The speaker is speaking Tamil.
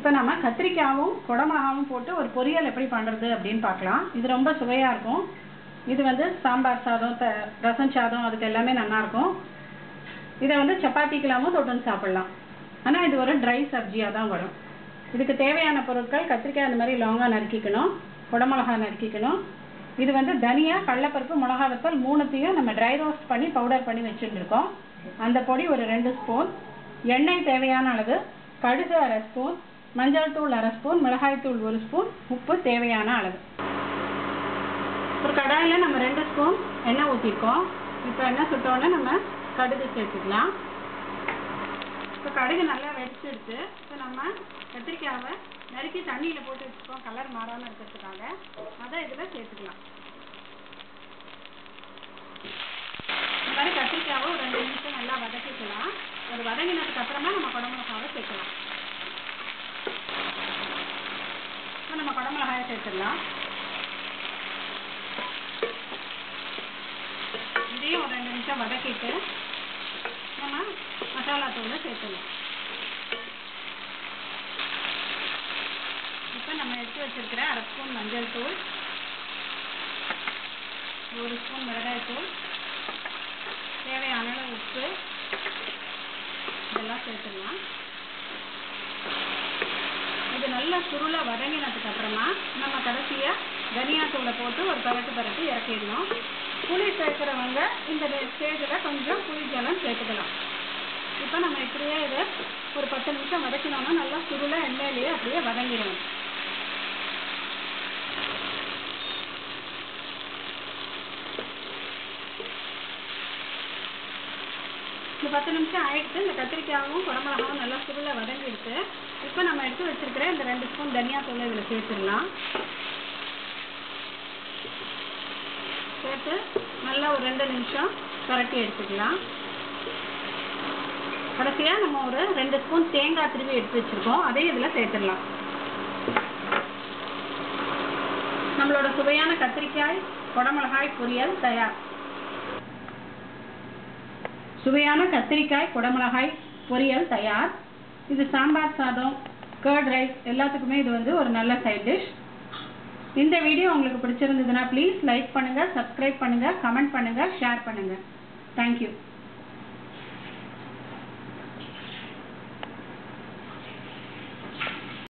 இப்போ நம்ம கத்திரிக்காயும் குடமிளகாவும் போட்டு ஒரு பொரியல் எப்படி பண்ணுறது அப்படின்னு பார்க்கலாம் இது ரொம்ப சுவையாக இருக்கும் இது வந்து சாம்பார் சாதம் த ரசம் சாதம் அதுக்கு எல்லாமே நல்லா இருக்கும் இதை வந்து சப்பாத்திக்கெல்லாமும் தொட்டுன்னு சாப்பிட்லாம் ஆனால் இது ஒரு ட்ரை சப்ஜியாக தான் வரும் இதுக்கு தேவையான பொருட்கள் கத்திரிக்காய் அந்த மாதிரி லாங்காக நறுக்கிக்கணும் குடமிளகா நறுக்கிக்கணும் இது வந்து தனியா கடலப்பருப்பு மிளகா வத்தல் மூணுத்தையும் நம்ம ட்ரை ரோஸ்ட் பண்ணி பவுடர் பண்ணி வச்சுருக்கோம் அந்த பொடி ஒரு ரெண்டு ஸ்பூன் எண்ணெய் தேவையான அளவு கடுகு அரை ஸ்பூன் மஞ்சள் தூள் அரை ஸ்பூன் மிளகாய் தூள் ஒரு ஸ்பூன் உப்பு தேவையான அளவு ஒரு கடாயில் நம்ம ரெண்டு ஸ்பூன் எண்ணெய் ஊற்றிருக்கோம் இப்போ எண்ணெய் சுட்டோன்னே நம்ம கடுகு சேர்த்துக்கலாம் இப்போ கடுகு நல்லா வெடிச்சிடுச்சு இப்போ நம்ம கத்திரிக்காவை நறுக்கி தண்ணியில் போட்டு வச்சுருக்கோம் கலர் மாறாமல் இருக்கிறதுக்காக அதை இதில் சேர்த்துக்கலாம் இந்த மாதிரி கத்திரிக்காவை ஒரு ரெண்டு நிமிஷம் நல்லா வதக்கிக்கலாம் அது வதங்கினதுக்கு அப்புறமா நம்ம குடமிளகாவை சேர்க்கலாம் இப்போ நம்ம குடமிளகாயை சேர்த்துடலாம் இதையும் ஒரு ரெண்டு நிமிஷம் வதக்கிட்டு நம்ம மசாலா தூளை சேர்த்துடலாம் இப்போ நம்ம எடுத்து வச்சிருக்கிற அரை ஸ்பூன் மஞ்சள் தூள் ஒரு ஸ்பூன் மிளகாய் தூள் தேவையான அளவு உப்பு இதெல்லாம் சேர்த்துடலாம் இது நல்லா சுருளை வதங்கினதுக்கு அப்புறமா நம்ம கடைசியாக தனியா தூளை போட்டு ஒரு பரட்டு பரட்டு இறக்கிடணும் புளி சேர்க்குறவங்க இந்த ஸ்டேஜில் கொஞ்சம் புளி ஜலம் சேர்த்துக்கலாம் இப்போ நம்ம இப்படியே இதை ஒரு பத்து நிமிஷம் வதக்கினோம்னா நல்லா சுருளை எண்ணெயிலேயே அப்படியே வதங்கிடணும் இந்த பத்து நிமிஷம் ஆயிடுச்சு இந்த கத்திரிக்காயும் குடமிளகாவும் நல்லா சுருளை வதங்கிடுச்சு இப்போ நம்ம எடுத்து வச்சிருக்கிற இந்த ரெண்டு ஸ்பூன் தனியா தூள் இதில் சேர்த்துடலாம் சேர்த்து நல்லா ஒரு ரெண்டு நிமிஷம் பரட்டி எடுத்துக்கலாம் கடைசியாக நம்ம ஒரு ரெண்டு ஸ்பூன் தேங்காய் திருவி எடுத்து வச்சுருக்கோம் அதையும் இதில் சேர்த்துடலாம் நம்மளோட சுவையான கத்திரிக்காய் குடமிளகாய் பொரியல் தயார் சுவையான கத்திரிக்காய் குடமிளகாய் பொரியல் தயார் இது சாம்பார் சாதம் கர்ட் ரைஸ் எல்லாத்துக்குமே இது வந்து ஒரு நல்ல சைட் டிஷ் இந்த வீடியோ உங்களுக்கு பிடிச்சிருந்ததுன்னா ப்ளீஸ் லைக் பண்ணுங்கள் சப்ஸ்கிரைப் பண்ணுங்கள் கமெண்ட் பண்ணுங்கள் ஷேர் பண்ணுங்கள் தேங்க்யூ